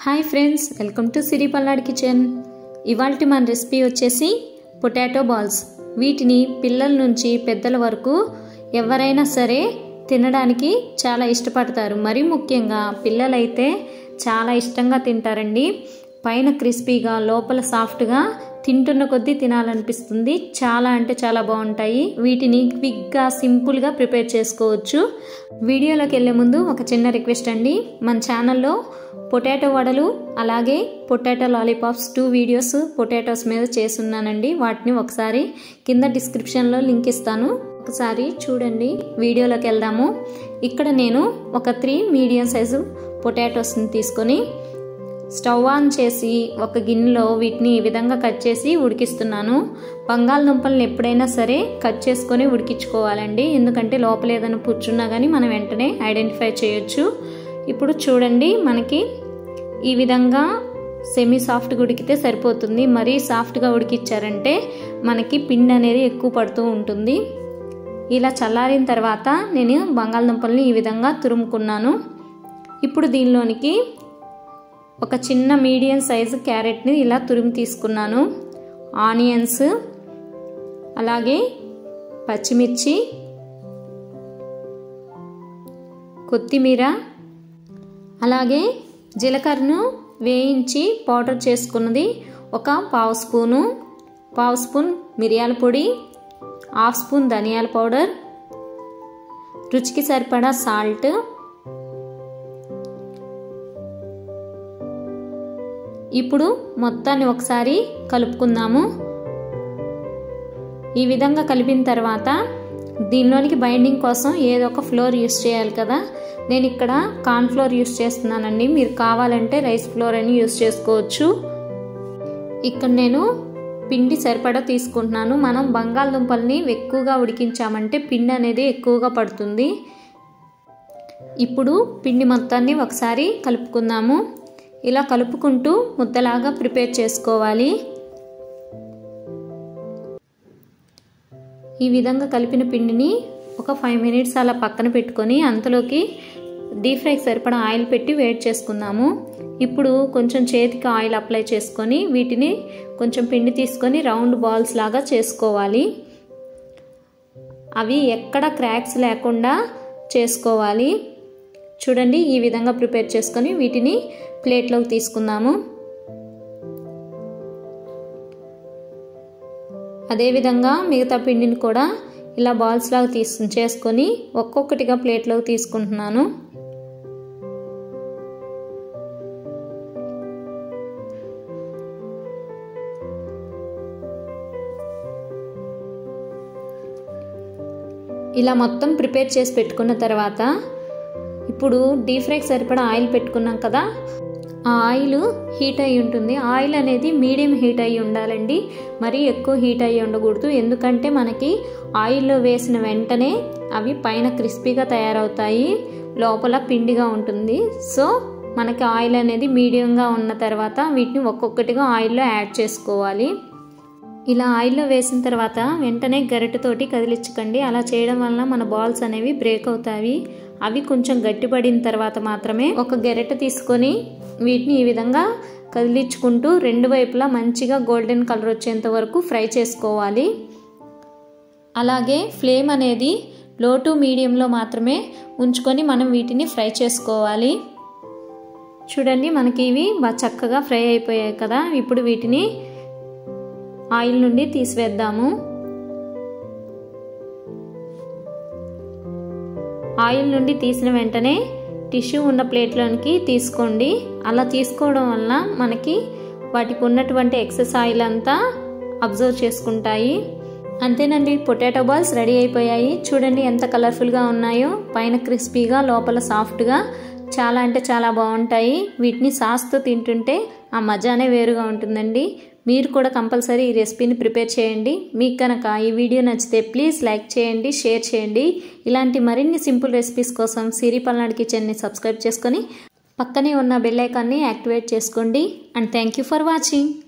hi friends welcome to Siri Palnadu kitchen ఇవాళ మన recipe వచ్చేసి పొటాటో బాల్స్ వీటిని పిల్లల నుంచి పెద్దల వరకు ఎవరైనా సరే తినడానికి చాలా ఇష్టపడతారు మరీ ముఖ్యంగా పిల్లలైతే చాలా ఇష్టంగా తింటారండి పైన క్రిస్పీగా లోపల సాఫ్ట్గా తింటున్న కొద్దీ తినాలనిపిస్తుంది చాలా అంటే చాలా బాగుంటాయి వీటిని క్విక్గా సింపుల్గా ప్రిపేర్ చేసుకోవచ్చు వీడియోలోకి వెళ్ళే ముందు ఒక చిన్న రిక్వెస్ట్ అండి మన ఛానల్లో పొటాటో వడలు అలాగే potato lollipops two videos potatoes మీద చేస్తున్నానండి వాటిని ఒకసారి కింద డిస్క్రిప్షన్లో లింక్ ఇస్తాను ఒకసారి చూడండి వీడియోలోకి వెళ్దాము ఇక్కడ నేను ఒక త్రీ మీడియం సైజు పొటాటోస్ని తీసుకొని స్టవ్ ఆన్ చేసి ఒక గిన్నెలో వీటిని ఈ విధంగా కట్ చేసి ఉడికిస్తున్నాను బంగాళదుంపలను ఎప్పుడైనా సరే కట్ చేసుకొని ఉడికించుకోవాలండి ఎందుకంటే లోపల ఏదైనా పుచ్చున్నా కానీ మనం వెంటనే ఐడెంటిఫై చేయొచ్చు ఇప్పుడు చూడండి మనకి ఈ విధంగా సెమీ సాఫ్ట్గా ఉడికితే సరిపోతుంది మరీ సాఫ్ట్గా ఉడికిచ్చారంటే మనకి పిండి అనేది ఎక్కువ పడుతూ ఉంటుంది ఇలా చల్లారిన తర్వాత నేను బంగాళదుంపల్ని ఈ విధంగా తురుముకున్నాను ఇప్పుడు దీనిలోనికి ఒక చిన్న మీడియం సైజు క్యారెట్ని ఇలా తురిమి తీసుకున్నాను ఆనియన్స్ అలాగే పచ్చిమిర్చి కొత్తిమీర అలాగే జీలకర్రను వేయించి పౌడర్ చేసుకున్నది ఒక పావు స్పూను పావు స్పూన్ మిరియాల పొడి హాఫ్ స్పూన్ ధనియాల పౌడర్ రుచికి సరిపడా సాల్ట్ ఇప్పుడు మొత్తాన్ని ఒకసారి కలుపుకుందాము ఈ విధంగా కలిపిన తర్వాత దీనిలోనికి బైండింగ్ కోసం ఏదో ఒక ఫ్లోర్ యూస్ చేయాలి కదా నేను ఇక్కడ కార్న్ ఫ్లోర్ యూస్ చేస్తున్నానండి మీరు కావాలంటే రైస్ ఫ్లోర్ అని యూస్ చేసుకోవచ్చు ఇక్కడ నేను పిండి సరిపడా తీసుకుంటున్నాను మనం బంగాళదుంపల్ని ఎక్కువగా ఉడికించామంటే పిండి అనేది ఎక్కువగా పడుతుంది ఇప్పుడు పిండి మొత్తాన్ని ఒకసారి కలుపుకుందాము ఇలా కలుపుకుంటూ ముద్దలాగా ప్రిపేర్ చేసుకోవాలి ఈ విధంగా కలిపిన పిండిని ఒక ఫైవ్ మినిట్స్ అలా పక్కన పెట్టుకొని అంతలోకి డీప్ ఫ్రైకి సరిపడా ఆయిల్ పెట్టి వేడి చేసుకుందాము ఇప్పుడు కొంచెం చేతికి ఆయిల్ అప్లై చేసుకొని వీటిని కొంచెం పిండి తీసుకొని రౌండ్ బాల్స్ లాగా చేసుకోవాలి అవి ఎక్కడ క్రాక్స్ లేకుండా చేసుకోవాలి చూడండి ఈ విధంగా ప్రిపేర్ చేసుకొని వీటిని ప్లేట్లోకి తీసుకుందాము అదేవిధంగా మిగతా పిండిని కూడా ఇలా బాల్స్ లాగా తీసు చేసుకొని ఒక్కొక్కటిగా ప్లేట్లోకి తీసుకుంటున్నాను ఇలా మొత్తం ప్రిపేర్ చేసి పెట్టుకున్న తర్వాత ఇప్పుడు డీప్ ఫ్రైకి సరిపడా ఆయిల్ పెట్టుకున్నాం కదా ఆ ఆయిల్ హీట్ అయి ఉంటుంది ఆయిల్ అనేది మీడియం హీట్ అయి ఉండాలండి మరీ ఎక్కువ హీట్ అయ్యి ఉండకూడదు ఎందుకంటే మనకి ఆయిల్లో వేసిన వెంటనే అవి పైన క్రిస్పీగా తయారవుతాయి లోపల పిండిగా ఉంటుంది సో మనకి ఆయిల్ అనేది మీడియంగా ఉన్న తర్వాత వీటిని ఒక్కొక్కటిగా ఆయిల్లో యాడ్ చేసుకోవాలి ఇలా ఆయిల్లో వేసిన తర్వాత వెంటనే గరిటెతోటి కదిలించకండి అలా చేయడం వలన మన బాల్స్ అనేవి బ్రేక్ అవుతాయి అవి కొంచెం గట్టిపడిన తర్వాత మాత్రమే ఒక గెరెట తీసుకొని వీటిని ఈ విధంగా కదిలించుకుంటూ రెండు వైపులా మంచిగా గోల్డెన్ కలర్ వచ్చేంత వరకు ఫ్రై చేసుకోవాలి అలాగే ఫ్లేమ్ అనేది లో టు మీడియంలో మాత్రమే ఉంచుకొని మనం వీటిని ఫ్రై చేసుకోవాలి చూడండి మనకి ఇవి బాగా చక్కగా ఫ్రై అయిపోయాయి కదా ఇప్పుడు వీటిని ఆయిల్ నుండి తీసివేద్దాము ఆయిల్ నుండి తీసిన వెంటనే టిష్యూ ఉన్న ప్లేట్లోనికి తీసుకోండి అలా తీసుకోవడం వల్ల మనకి వాటికి ఉన్నటువంటి ఎక్సెస్ ఆయిల్ అంతా అబ్జర్వ్ చేసుకుంటాయి అంతేనండి పొటాటో బాల్స్ రెడీ అయిపోయాయి చూడండి ఎంత కలర్ఫుల్గా ఉన్నాయో పైన క్రిస్పీగా లోపల సాఫ్ట్గా చాలా అంటే చాలా బాగుంటాయి వీటిని సాస్తో తింటుంటే ఆ మజానే వేరుగా ఉంటుందండి మీరు కూడా కంపల్సరీ ఈ రెసిపీని ప్రిపేర్ చేయండి మీకు కనుక ఈ వీడియో నచ్చితే ప్లీజ్ లైక్ చేయండి షేర్ చేయండి ఇలాంటి మరిన్ని సింపుల్ రెసిపీస్ కోసం సిరి పల్నాడు కిచెన్ని సబ్స్క్రైబ్ చేసుకొని పక్కనే ఉన్న బెల్ ఐకాన్ని యాక్టివేట్ చేసుకోండి and thank you for watching